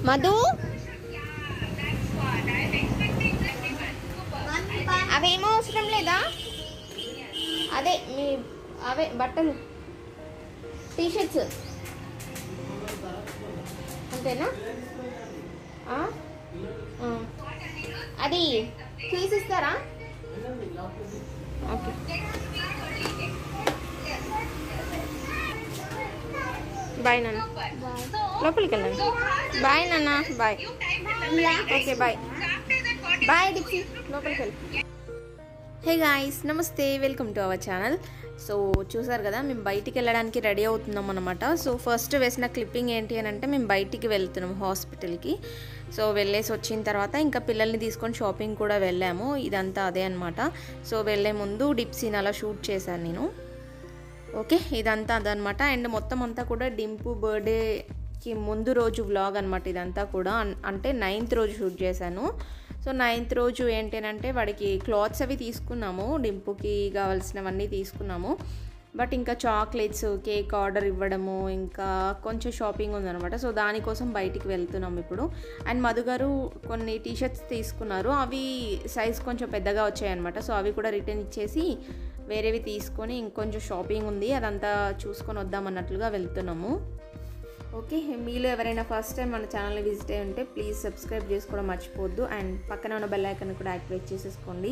మధు అవేమో అవసరం లేదా అదే మీ అవే బట్టలు టీషర్ట్స్ అంతేనా ఆ? ఆ. అది తీసిస్తారా ఓకే బాయ్ నాన్న లోపలికి వెళ్ళండి బాయ్ నాన్న బాయ్ ఓకే బాయ్ బాయ్ డిప్సీ లోపలికి వెళ్ళి హే గాయస్ నమస్తే welcome to our channel so చూసారు కదా మేము బయటికి వెళ్ళడానికి రెడీ అవుతున్నాం అనమాట సో ఫస్ట్ వేసిన క్లిప్పింగ్ ఏంటి అని అంటే మేము బయటికి వెళ్తున్నాం హాస్పిటల్కి సో వెళ్ళేసి వచ్చిన తర్వాత ఇంకా పిల్లల్ని తీసుకొని షాపింగ్ కూడా వెళ్ళాము ఇదంతా అదే అనమాట సో వెళ్ళే ముందు డిప్సీని అలా షూట్ చేశాను నేను ఓకే ఇదంతా అదనమాట అండ్ మొత్తం అంతా కూడా డింపు బర్త్డేకి ముందు రోజు వ్లాగ్ అనమాట ఇదంతా కూడా అన్- అంటే నైన్త్ రోజు షూట్ చేశాను సో నైన్త్ రోజు ఏంటంటే వాడికి క్లాత్స్ అవి తీసుకున్నాము డింపుకి కావాల్సినవన్నీ తీసుకున్నాము బట్ ఇంకా చాక్లెట్స్ కేక్ ఆర్డర్ ఇవ్వడము ఇంకా కొంచెం షాపింగ్ ఉందన్నమాట సో దానికోసం బయటికి వెళ్తున్నాం ఇప్పుడు అండ్ మధు గారు కొన్ని టీషర్ట్స్ తీసుకున్నారు అవి సైజ్ కొంచెం పెద్దగా వచ్చాయన్నమాట సో అవి కూడా రిటర్న్ ఇచ్చేసి వేరేవి తీసుకొని ఇంకొంచెం షాపింగ్ ఉంది అదంతా చూసుకొని వద్దామన్నట్లుగా వెళ్తున్నాము ఓకే మీలో ఎవరైనా ఫస్ట్ టైం మన ఛానల్ని విజిట్ అయ్యి ఉంటే ప్లీజ్ సబ్స్క్రైబ్ చేసుకోవడం మర్చిపోవద్దు అండ్ పక్కన ఉన్న బెల్ ఐకాన్ కూడా యాక్టివేట్ చేసేసుకోండి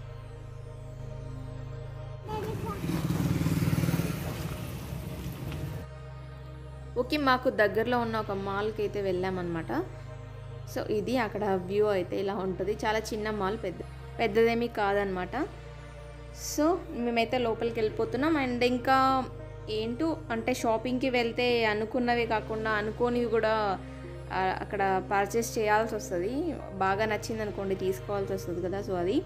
ఓకే మాకు దగ్గరలో ఉన్న ఒక మాల్కి అయితే వెళ్ళామన్నమాట సో ఇది అక్కడ వ్యూ అయితే ఇలా ఉంటుంది చాలా చిన్న మాల్ పెద్ద పెద్దదేమీ కాదనమాట సో మేమైతే లోపలికి వెళ్ళిపోతున్నాం అండ్ ఇంకా ఏంటో అంటే షాపింగ్కి వెళ్తే అనుకున్నవి కాకుండా అనుకోనివి కూడా ఆ, అక్కడ పర్చేస్ చేయాల్సి వస్తుంది బాగా నచ్చింది అనుకోండి తీసుకోవాల్సి వస్తుంది కదా సో అది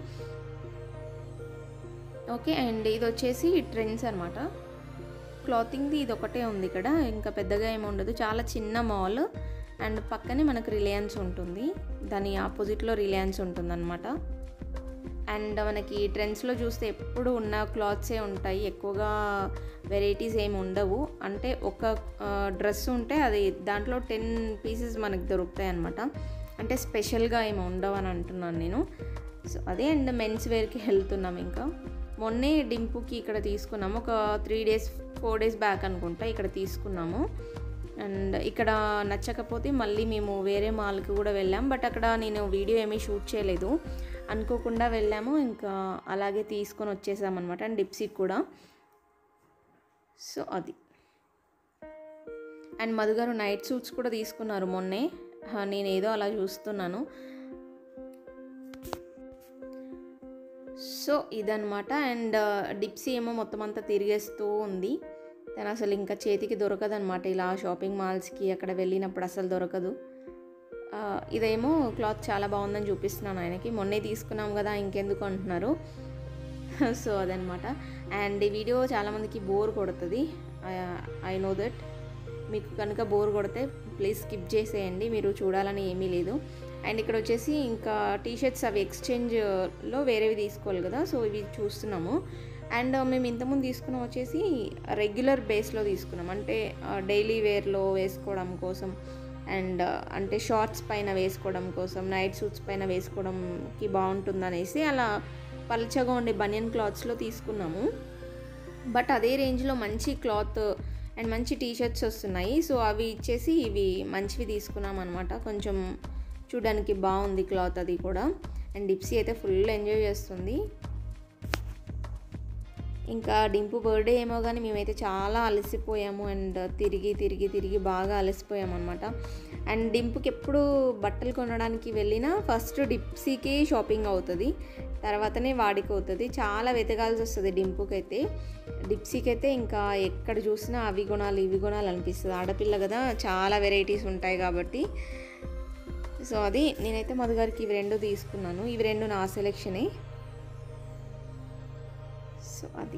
ఓకే అండ్ ఇది వచ్చేసి ట్రెండ్స్ అనమాట క్లాతింగ్ది ఇది ఒకటే ఉంది ఇక్కడ ఇంకా పెద్దగా ఏమి ఉండదు చాలా చిన్న మాల్ అండ్ పక్కనే మనకు రిలయన్స్ ఉంటుంది దాని ఆపోజిట్లో రిలయన్స్ ఉంటుందన్నమాట అండ్ మనకి ట్రెండ్స్లో చూస్తే ఎప్పుడు ఉన్న క్లాత్సే ఉంటాయి ఎక్కువగా వెరైటీస్ ఏమి ఉండవు అంటే ఒక డ్రెస్ ఉంటే అది దాంట్లో టెన్ పీసెస్ మనకి దొరుకుతాయి అనమాట అంటే స్పెషల్గా ఏమి ఉండవు అని అంటున్నాను నేను సో అదే అండ్ మెన్స్ వేర్కి వెళ్తున్నాం ఇంకా మొన్నే డింపుకి ఇక్కడ తీసుకున్నాము ఒక three days four days back అనుకుంటా ఇక్కడ తీసుకున్నాము అండ్ ఇక్కడ నచ్చకపోతే మళ్ళీ మేము వేరే మాల్కి కూడా వెళ్ళాం బట్ అక్కడ నేను వీడియో ఏమీ షూట్ చేయలేదు అనుకోకుండా వెళ్ళాము ఇంకా అలాగే తీసుకొని వచ్చేసామన్నమాట అండ్ డిప్సీకి కూడా సో అది అండ్ మధు గారు నైట్ సూట్స్ కూడా తీసుకున్నారు మొన్నే హా, నేను ఏదో అలా చూస్తున్నాను సో ఇదనమాట అండ్ డిప్సీ ఏమో మొత్తం అంతా తిరిగేస్తూ ఉంది తను అసలు ఇంకా చేతికి దొరకదు అనమాట ఇలా షాపింగ్ మాల్స్కి అక్కడ వెళ్ళినప్పుడు అసలు దొరకదు ఆ, ఇదేమో క్లాత్ చాలా బాగుందని చూపిస్తున్నాను ఆయనకి మొన్నే తీసుకున్నాం కదా ఇంకెందుకు అంటున్నారు సో అదనమాట అండ్ ఈ వీడియో చాలామందికి బోర్ కొడుతుంది ఐ నో దట్ మీకు కనుక బోర్ కొడితే ప్లీజ్ స్కిప్ చేసేయండి మీరు చూడాలని ఏమీ లేదు అండ్ ఇక్కడ వచ్చేసి ఇంకా టీషర్ట్స్ అవి ఎక్స్చేంజ్లో వేరేవి తీసుకోవాలి కదా సో ఇవి చూస్తున్నాము అండ్ మేము ఇంతకుముందు తీసుకున్నాం వచ్చేసి రెగ్యులర్ బేస్లో తీసుకున్నాం అంటే డైలీ వేర్లో వేసుకోవడం కోసం అండ్ అంటే షార్ట్స్ పైన వేసుకోవడం కోసం నైట్ సూట్స్ పైన వేసుకోవడంకి బాగుంటుందనేసి అలా పల్చగా ఉండే బనియన్ క్లాత్స్లో తీసుకున్నాము బట్ అదే రేంజ్లో మంచి క్లాత్ అండ్ మంచి టీ షర్ట్స్ వస్తున్నాయి సో అవి ఇచ్చేసి ఇవి మంచివి తీసుకున్నాం అనమాట కొంచెం చూడడానికి బాగుంది క్లాత్ అది కూడా అండ్ డిప్సీ అయితే ఫుల్ ఎంజాయ్ చేస్తుంది ఇంకా డింపు బర్త్డే ఏమో కానీ మేమైతే చాలా అలసిపోయాము అండ్ తిరిగి తిరిగి తిరిగి బాగా అలసిపోయాము అనమాట అండ్ డింపుకి ఎప్పుడు బట్టలు కొనడానికి వెళ్ళినా ఫస్ట్ డిప్సీకి షాపింగ్ అవుతుంది తర్వాతనే వాడికి అవుతుంది చాలా వెతకాల్సి వస్తుంది డింపుకి అయితే డిప్సీకి అయితే ఇంకా ఎక్కడ చూసినా అవి కొనాలి ఇవి కొనాలి అనిపిస్తుంది ఆడపిల్ల కదా చాలా వెరైటీస్ ఉంటాయి కాబట్టి సో అది నేనైతే మధుగారికి ఇవి రెండు తీసుకున్నాను ఇవి రెండు నా సెలెక్షనే సో అది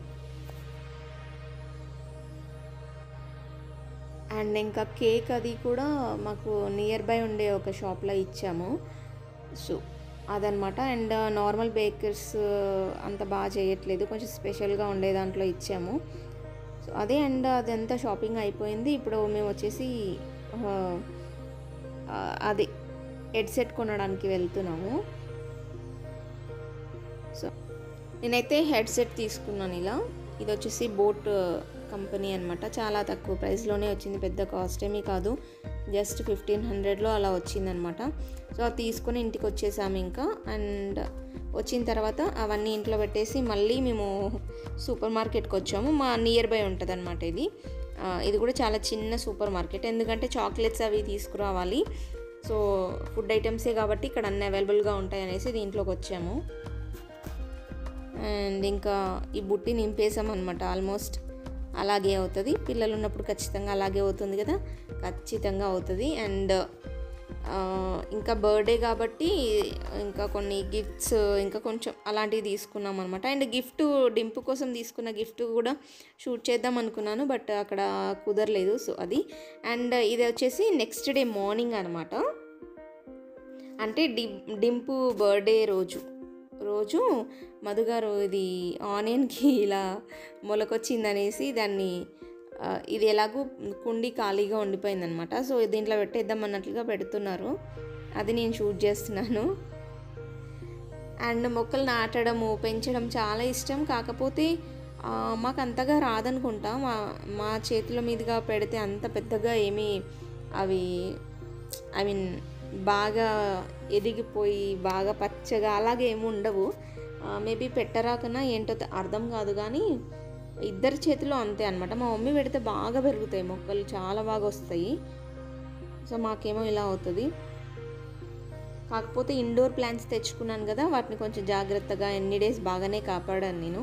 అండ్ ఇంకా కేక్ అది కూడా మాకు నియర్ బై ఉండే ఒక షాప్లో ఇచ్చాము సో అదనమాట అండ్ నార్మల్ బేకర్స్ అంత బాగా చేయట్లేదు కొంచెం స్పెషల్గా ఉండే దాంట్లో ఇచ్చాము సో అదే అండ్ అదంతా షాపింగ్ అయిపోయింది ఇప్పుడు మేము వచ్చేసి ఆ, ఆ, అది హెడ్సెట్ కొనడానికి వెళ్తున్నాము సో నేనైతే హెడ్సెట్ తీసుకున్నాను ఇలా ఇది వచ్చేసి బోట్ కంపెనీ అనమాట చాలా తక్కువ ప్రైస్లోనే వచ్చింది పెద్ద కాస్ట్ ఏమీ కాదు జస్ట్ ఫిఫ్టీన్ హండ్రెడ్లో అలా వచ్చిందనమాట సో అది తీసుకొని ఇంటికి వచ్చేసాము ఇంకా అండ్ వచ్చిన తర్వాత అవన్నీ ఇంట్లో పెట్టేసి మళ్ళీ మేము సూపర్ మార్కెట్కి వచ్చాము మా నియర్ బై ఉంటుంది అనమాట ఇది ఆ, ఇది కూడా చాలా చిన్న సూపర్ మార్కెట్ ఎందుకంటే చాక్లెట్స్ అవి తీసుకురావాలి సో ఫుడ్ ఐటమ్సే కాబట్టి ఇక్కడ అన్ని అవైలబుల్గా ఉంటాయి అనేసి దీంట్లోకి వచ్చాము అండ్ ఇంకా ఈ బుట్టి నింపేసాం అనమాట ఆల్మోస్ట్ అలాగే అవుతుంది పిల్లలు ఉన్నప్పుడు ఖచ్చితంగా అలాగే అవుతుంది కదా ఖచ్చితంగా అవుతుంది అండ్ ఆ, ఇంకా బర్త్డే కాబట్టి ఇంకా కొన్ని గిఫ్ట్స్ ఇంకా కొంచెం అలాంటివి తీసుకున్నాం అనమాట అండ్ గిఫ్ట్ డింపు కోసం తీసుకున్న గిఫ్ట్ కూడా షూట్ చేద్దాం అనుకున్నాను బట్ అక్కడ కుదరలేదు సో అది అండ్ ఇది వచ్చేసి నెక్స్ట్ డే మార్నింగ్ అనమాట అంటే డి డింపు బర్త్డే రోజు రోజు మధుగారు ఇది ఆనియన్కి ఇలా మొలకొచ్చిందనేసి దాన్ని ఆ, ఇది ఎలాగూ కుండి ఖాళీగా ఉండిపోయిందనమాట సో దీంట్లో పెట్టేద్దాం అన్నట్లుగా పెడుతున్నారు అది నేను షూట్ చేస్తున్నాను అండ్ మొక్కలు నాటడము పెంచడం చాలా ఇష్టం కాకపోతే ఆ, మాకు అంతగా రాదనుకుంటా మా మా చేతుల మీదుగా పెడితే అంత పెద్దగా ఏమీ అవి ఐ మీన్ బాగా ఎదిగిపోయి బాగా పచ్చగా అలాగే ఏమి ఉండవు మేబీ పెట్టరాకనా ఏంటో తె- అర్థం కాదు కానీ ఇద్దరి చేతిలో అంతే అనమాట మా మమ్మీ పెడితే బాగా పెరుగుతాయి మొక్కలు చాలా బాగా వస్తాయి సో మాకేమో ఇలా అవుతుంది కాకపోతే ఇండోర్ ప్లాంట్స్ తెచ్చుకున్నాను కదా వాటిని కొంచెం జాగ్రత్తగా ఎన్ని డేస్ బాగానే కాపాడాను నేను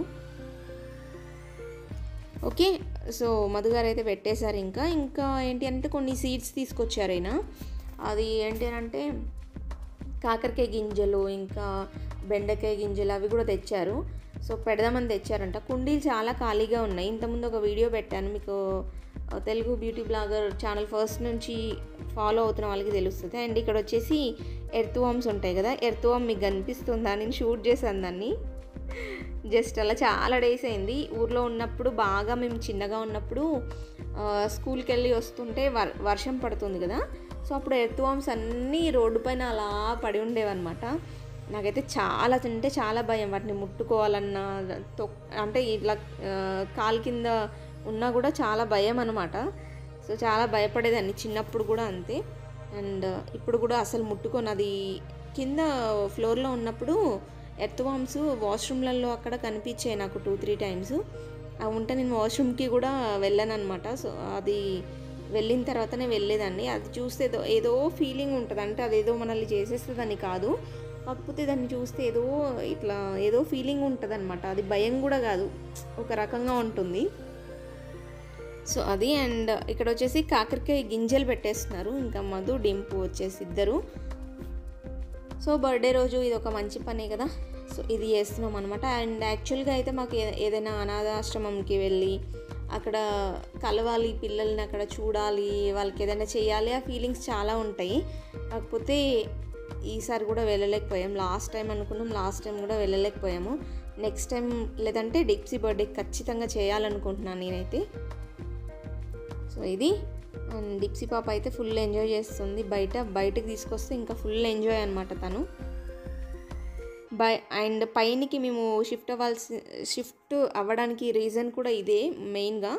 ఓకే సో మధుగారు అయితే పెట్టేశారు ఇంకా ఇంకా ఏంటి అంటే కొన్ని సీడ్స్ తీసుకొచ్చారు ఆయన అది ఏంటి అంటే కాకరకాయ గింజలు ఇంకా బెండకాయ గింజలు అవి కూడా తెచ్చారు సో పెడదామని తెచ్చారంట కుండీలు చాలా ఖాళీగా ఉన్నాయి ఇంతకుముందు ఒక వీడియో పెట్టాను మీకు ఆ, Telugu beauty blogger channel first నుంచి ఫాలో అవుతున్న వాళ్ళకి తెలుస్తుంది అండ్ ఇక్కడ వచ్చేసి ఎర్త్ వామ్స్ ఉంటాయి కదా ఎర్త్ వామ్ మీకు కనిపిస్తుందా నేను షూట్ చేశాను దాన్ని జస్ట్ అలా చాలా డేస్ అయింది ఊర్లో ఉన్నప్పుడు బాగా మేము చిన్నగా ఉన్నప్పుడు ఆ, స్కూల్కి వెళ్ళి వస్తుంటే వర్ వర్షం పడుతుంది కదా సో అప్పుడు ఎర్త్ వామ్స్ అన్నీ రోడ్డు పైన అలా పడి ఉండేవన్నమాట నాకైతే చాలా అంటే చాలా భయం వాటిని ముట్టుకోవాలన్నా తొక్ అంటే ఇట్లా ఆ, కాలు కింద ఉన్నా కూడా చాలా భయం అనమాట సో చాలా భయపడేదాన్ని చిన్నప్పుడు కూడా అంతే అండ్ ఇప్పుడు కూడా అసలు ముట్టుకొని అది కింద ఫ్లోర్లో ఉన్నప్పుడు ఎర్త్ వామ్స్ వాష్రూమ్లలో అక్కడ కనిపించాయి నాకు టూ త్రీ టైమ్స్ అవి ఉంటే నేను వాష్రూమ్కి కూడా వెళ్ళాను అనమాట సో అది వెళ్ళిన తర్వాతనే వెళ్ళేదాన్ని అది చూస్తే ఏదో ఏదో ఫీలింగ్ ఉంటుంది అంటే అదేదో మనల్ని చేసేస్తుందని కాదు కాకపోతే దాన్ని చూస్తే ఏదో ఇట్లా ఏదో ఫీలింగ్ ఉంటుంది అనమాట అది భయం కూడా కాదు ఒక రకంగా ఉంటుంది సో అది అండ్ ఇక్కడ వచ్చేసి కాకరకాయ గింజలు పెట్టేస్తున్నారు ఇంకా మధు డింపు వచ్చేసి ఇద్దరు సో బర్త్డే రోజు ఇది ఒక మంచి పనే కదా సో ఇది చేస్తున్నాం అనమాట అండ్ యాక్చువల్గా అయితే మాకు ఏ- ఏదైనా అనాథాశ్రమంకి వెళ్ళి అక్కడ కలవాలి పిల్లల్ని అక్కడ చూడాలి వాళ్ళకి ఏదైనా చేయాలి ఆ ఫీలింగ్స్ చాలా ఉంటాయి కాకపోతే ఈసారి కూడా వెళ్ళలేకపోయాం లాస్ట్ టైం అనుకున్నాం లాస్ట్ టైం కూడా వెళ్ళలేకపోయాము నెక్స్ట్ టైం లేదంటే డిక్సీ బర్త్డే ఖచ్చితంగా చేయాలనుకుంటున్నాను నేనైతే సో ఇది అండ్ డిప్సీ పాప అయితే ఫుల్ ఎంజాయ్ చేస్తుంది బయట బయటకు తీసుకొస్తే ఇంకా ఫుల్ ఎంజాయ్ అనమాట తను బై అండ్ పైనకి మేము షిఫ్ట్ అవ్వాల్సి షిఫ్ట్ అవ్వడానికి రీజన్ కూడా ఇదే మెయిన్గా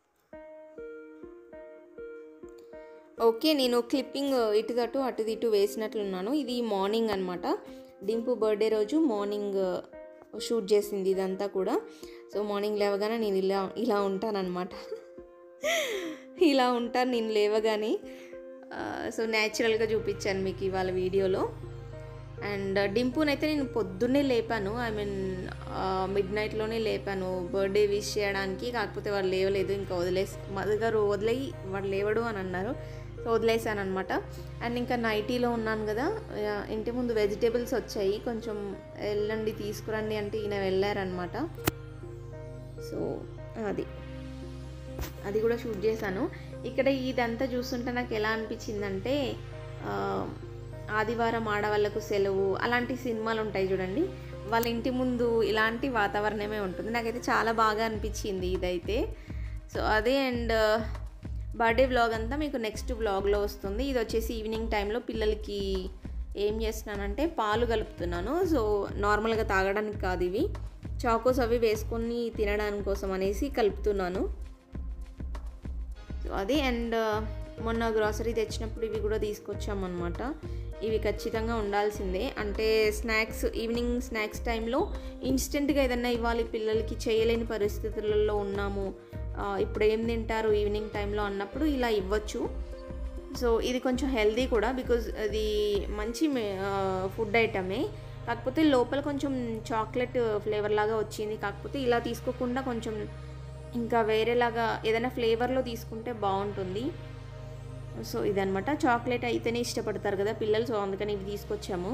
ఓకే నేను క్లిప్పింగ్ ఇటు అటు అటు ఇటు వేసినట్లున్నాను ఇది మార్నింగ్ అనమాట డింపు బర్త్డే రోజు మార్నింగ్ షూట్ చేసింది ఇదంతా కూడా సో మార్నింగ్ లేవగానే నేను ఇలా ఇలా ఉంటానన్నమాట ఇలా ఉంటాను నేను లేవగానే ఆ, సో న్యాచురల్గా చూపించాను మీకు ఇవాళ వీడియోలో అండ్ డింపునైతే నేను పొద్దున్నే లేపాను ఐ మీన్ మిడ్ నైట్లోనే లేపాను బర్త్డే విష్ చేయడానికి కాకపోతే వాళ్ళు లేవలేదు ఇంకా వదిలేసి మధు గారు వదిలేయి వాడు లేవడు అని అన్నారు సో వదిలేసాను అనమాట అండ్ ఇంకా నైటీలో ఉన్నాను కదా ఆ, ఇంటి ముందు వెజిటేబుల్స్ వచ్చాయి కొంచెం వెళ్ళండి తీసుకురండి అంటే ఈయన వెళ్ళారనమాట సో అది అది కూడా షూట్ చేశాను ఇక్కడ ఇదంతా చూస్తుంటే నాకు ఎలా అనిపించిందంటే ఆ, ఆదివారం ఆడవాళ్ళకు సెలవు అలాంటి సినిమాలు ఉంటాయి చూడండి వాళ్ళ ఇంటి ముందు ఇలాంటి వాతావరణమే ఉంటుంది నాకైతే చాలా బాగా అనిపించింది ఇదైతే సో అదే అండ్ బర్త్డే వ్లాగ్ అంతా మీకు నెక్స్ట్ వ్లాగ్లో వస్తుంది ఇది వచ్చేసి ఈవినింగ్ టైంలో పిల్లలకి ఏం చేస్తున్నానంటే పాలు కలుపుతున్నాను సో నార్మల్గా తాగడానికి కాదు ఇవి చాకోస్ అవి వేసుకొని తినడానికి కోసం అనేసి కలుపుతున్నాను సో అది అండ్ మొన్న గ్రాసరీ తెచ్చినప్పుడు ఇవి కూడా తీసుకొచ్చామన్నమాట ఇవి ఖచ్చితంగా ఉండాల్సిందే అంటే స్నాక్స్ ఈవినింగ్ స్నాక్స్ టైంలో ఇన్స్టెంట్గా ఏదన్నా ఇవ్వాలి పిల్లలకి చేయలేని పరిస్థితులలో ఉన్నాము ఆ, ఇప్పుడు ఏం తింటారు ఈవినింగ్ టైంలో అన్నప్పుడు ఇలా ఇవ్వచ్చు సో ఇది కొంచెం హెల్దీ కూడా బికాజ్ అది మంచి ఫుడ్ ఐటమే కాకపోతే లోపల కొంచెం చాక్లెట్ ఫ్లేవర్ లాగా వచ్చింది కాకపోతే ఇలా తీసుకోకుండా కొంచెం ఇంకా వేరేలాగా ఏదైనా ఫ్లేవర్లో తీసుకుంటే బాగుంటుంది సో ఇదనమాట చాక్లెట్ అయితేనే ఇష్టపడతారు కదా పిల్లలు సో అందుకని ఇవి తీసుకొచ్చాము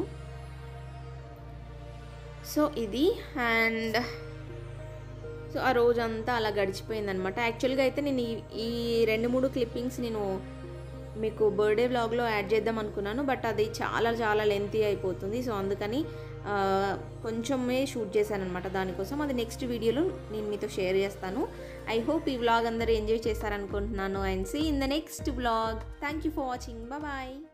సో ఇది అండ్ సో ఆ రోజంతా అలా గడిచిపోయిందనమాట యాక్చువల్గా అయితే నేను ఈ ఈ రెండు మూడు క్లిప్పింగ్స్ నేను మీకు బర్త్డే వ్లాగ్లో యాడ్ చేద్దాం అనుకున్నాను బట్ అది చాలా చాలా లెంతీ అయిపోతుంది సో అందుకని ఆ, కొంచెమే షూట్ చేశాను అనమాట దానికోసం అది నెక్స్ట్ వీడియోలో నేను మీతో షేర్ చేస్తాను ఐ హోప్ ఈ వ్లాగ్ అందరూ ఎంజాయ్ చేస్తారనుకుంటున్నాను and see in the next vlog thank you for watching bye